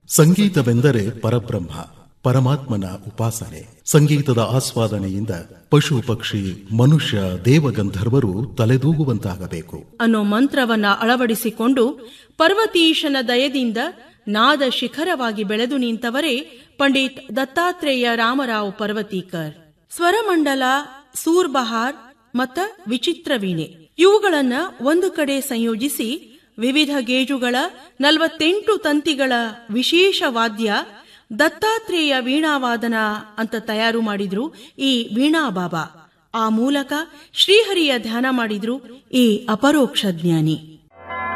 ಸಂಗೀತವೆಂದರೆ ಪರಬ್ರಹ್ಮ ಪರಮಾತ್ಮನ ಉಪಾಸನೆ ಸಂಗೀತದ ಆಸ್ವಾದನೆಯಿಂದ ಪಶು ಪಕ್ಷಿ ಮನುಷ್ಯ ದೇವಗಂಧರ್ವರು ತಲೆದೂಗುವಂತಾಗಬೇಕು ಅನ್ನೋ ಮಂತ್ರವನ್ನ ಅಳವಡಿಸಿಕೊಂಡು ಪರ್ವತೀಶನ ದಯದಿಂದ ನಾದ ಶಿಖರವಾಗಿ ಬೆಳೆದು ನಿಂತವರೇ ಪಂಡಿತ್ ದತ್ತಾತ್ರೇಯ ರಾಮರಾವ್ ಪರ್ವತೀಕರ್ ಸ್ವರಮಂಡಲ ಸೂರ್ಬಹಾರ್ ಮತ್ತ ವಿಚಿತ್ರ ವೀಣೆ ಇವುಗಳನ್ನ ಒಂದು ಕಡೆ ಸಂಯೋಜಿಸಿ ವಿವಿಧ ಗೇಜುಗಳ ನಲವತ್ತೆಂಟು ತಂತಿಗಳ ವಿಶೇಷ ವಾದ್ಯ ದತ್ತಾತ್ರೇಯ ವೀಣಾವಾದನ ಅಂತ ತಯಾರು ಮಾಡಿದ್ರು ಈ ವೀಣಾ ಬಾಬಾ ಆ ಮೂಲಕ ಶ್ರೀಹರಿಯ ಧ್ಯಾನ ಮಾಡಿದ್ರು ಈ ಅಪರೋಕ್ಷ ಜ್ಞಾನಿ